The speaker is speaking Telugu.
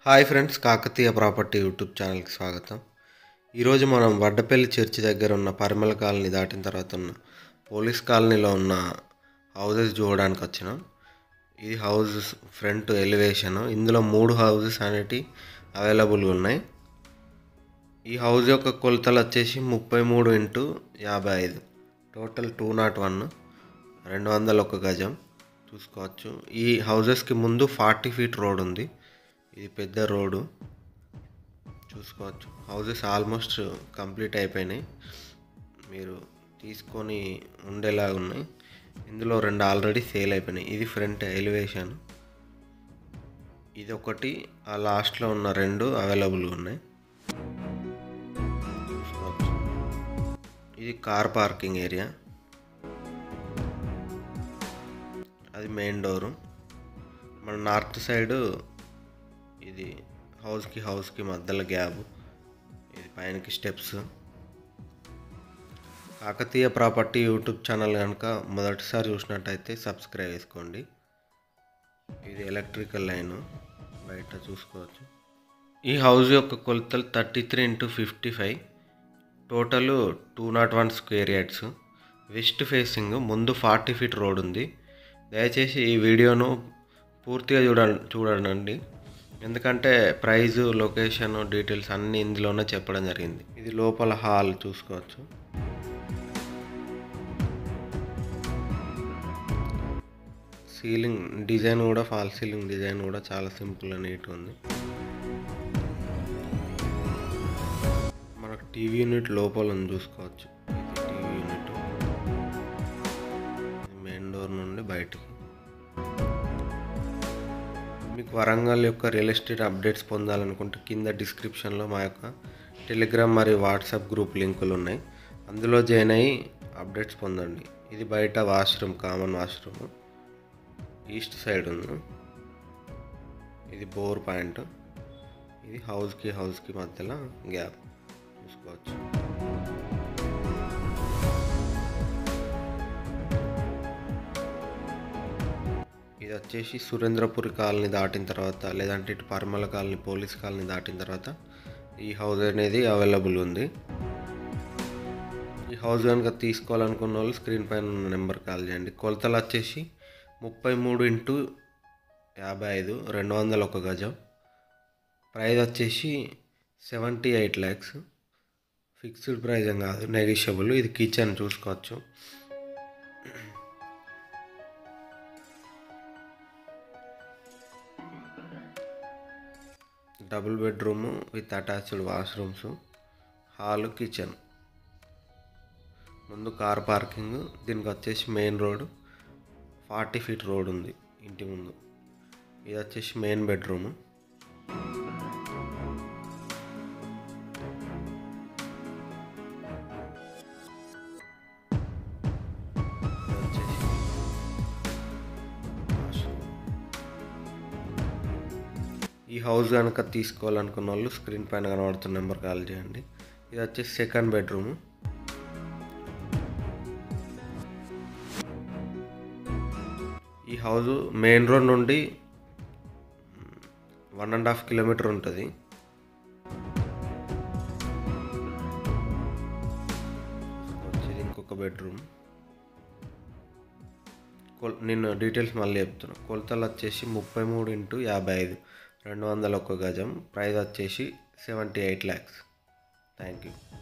hi friends Kakatiya property YouTube ఛానల్కి స్వాగతం ఈరోజు మనం వడ్డపల్లి చర్చి దగ్గర ఉన్న పరిమళ కాలనీ దాటిన తర్వాత ఉన్న పోలీస్ కాలనీలో ఉన్న హౌసెస్ చూడడానికి వచ్చినాం ఈ హౌసెస్ ఫ్రంట్ ఎలివేషన్ ఇందులో మూడు హౌసెస్ అనేటి అవైలబుల్గా ఉన్నాయి ఈ హౌస్ యొక్క కొలతలు వచ్చేసి ముప్పై మూడు ఇంటూ యాభై ఐదు టోటల్ టూ నాట్ వన్ రెండు వందల ఒక గజం చూసుకోవచ్చు ఈ హౌజెస్కి ముందు ఫార్టీ ఫీట్ రోడ్ ఉంది ఇది పెద్ద రోడ్డు చూసుకోవచ్చు హౌజెస్ ఆల్మోస్ట్ కంప్లీట్ అయిపోయినాయి మీరు తీసుకొని ఉండేలా ఉన్నాయి ఇందులో రెండు ఆల్రెడీ సేల్ అయిపోయినాయి ఇది ఫ్రంట్ ఎలివేషన్ ఇది ఒకటి ఆ లాస్ట్లో ఉన్న రెండు అవైలబుల్గా ఉన్నాయి చూసుకోవచ్చు ఇది కార్ పార్కింగ్ ఏరియా అది మెయిన్ డోరు మన నార్త్ సైడు ఇది హౌస్కి హౌస్కి మధ్యలో గ్యాప్ ఇది పైనకి steps Kakatiya property YouTube channel కనుక మొదటిసారి చూసినట్టయితే సబ్స్క్రైబ్ చేసుకోండి ఇది ఎలక్ట్రికల్ లైన్ బయట చూసుకోవచ్చు ఈ హౌస్ యొక్క కొలతలు thirty three into fifty five total two nought one square yards west facing ముందు ఫార్టీ ఫీట్ రోడ్ ఉంది దయచేసి ఈ వీడియోను పూర్తిగా చూడ చూడండి ఎందుకంటే ప్రైజ్ లొకేషన్ డీటెయిల్స్ అన్నీ ఇందులోనే చెప్పడం జరిగింది ఇది లోపల హాల్ చూసుకోవచ్చు సీలింగ్ డిజైన్ కూడా ఫాల్ సీలింగ్ డిజైన్ కూడా చాలా సింపుల్ నీట్గా ఉంది మనకు టీవీ యూనిట్ లోపల ఉంది చూసుకోవచ్చు ఇది టీవీ యూనిట్ మెయిన్ డోర్ నుండి బయటికి మీకు వరంగల్ యొక్క రియల్ ఎస్టేట్ అప్డేట్స్ పొందాలనుకుంటే కింద డిస్క్రిప్షన్లో మా యొక్క టెలిగ్రామ్ మరియు వాట్సాప్ గ్రూప్ లింకులు ఉన్నాయి అందులో జాయిన్ అయ్యి అప్డేట్స్ పొందండి ఇది బయట washroom common washroom east side ఉంది ఇది బోర్ పాయింట్ ఇది హౌస్కి హౌస్కి మధ్యలో గ్యాప్ చూసుకోవచ్చు ఇది వచ్చేసి సురేంద్రపురి కాలనీ దాటిన తర్వాత లేదంటే ఇటు పరమల కాలనీ పోలీస్ కాలనీ దాటిన తర్వాత ఈ హౌస్ అనేది అవైలబుల్ ఉంది ఈ హౌస్ కనుక తీసుకోవాలనుకున్న వాళ్ళు స్క్రీన్ పైన ఉన్న నెంబర్ కాల్ చేయండి కొలతలు వచ్చేసి ముప్పై మూడు ఇంటూ యాభై ఐదు రెండు వందల ఒక గజం ప్రైస్ వచ్చేసి seventy eight lakhs fixed price ఏం కాదు నెగిషియబుల్ ఇది కిచెన్ చూసుకోవచ్చు double bedroom with attached washrooms hall kitchen ముందు కార్ పార్కింగ్ దీనికి వచ్చేసి main road forty feet road ఉంది ఇంటి ముందు ఇది వచ్చేసి మెయిన్ బెడ్రూమ్ ఈ హౌస్ కనుక తీసుకోవాలనుకున్న వాళ్ళు స్క్రీన్ పైన కనబడుతున్న నెంబర్ కాల్ చేయండి ఇది వచ్చేసి సెకండ్ బెడ్రూమ్ ఈ హౌస్ మెయిన్ రోడ్ నుండి వన్ అండ్ హాఫ్ కిలోమీటర్ ఉంటుంది వచ్చేది ఇంకొక బెడ్రూమ్ కొల్ నేను డీటెయిల్స్ మళ్ళీ చెప్తున్నా కొలతలు వచ్చేసి ముప్పై మూడు ఇంటూ యాభై ఐదు రెండు వందల ఒక్క గజం ప్రైస్ వచ్చేసి seventy eight lakhs thank you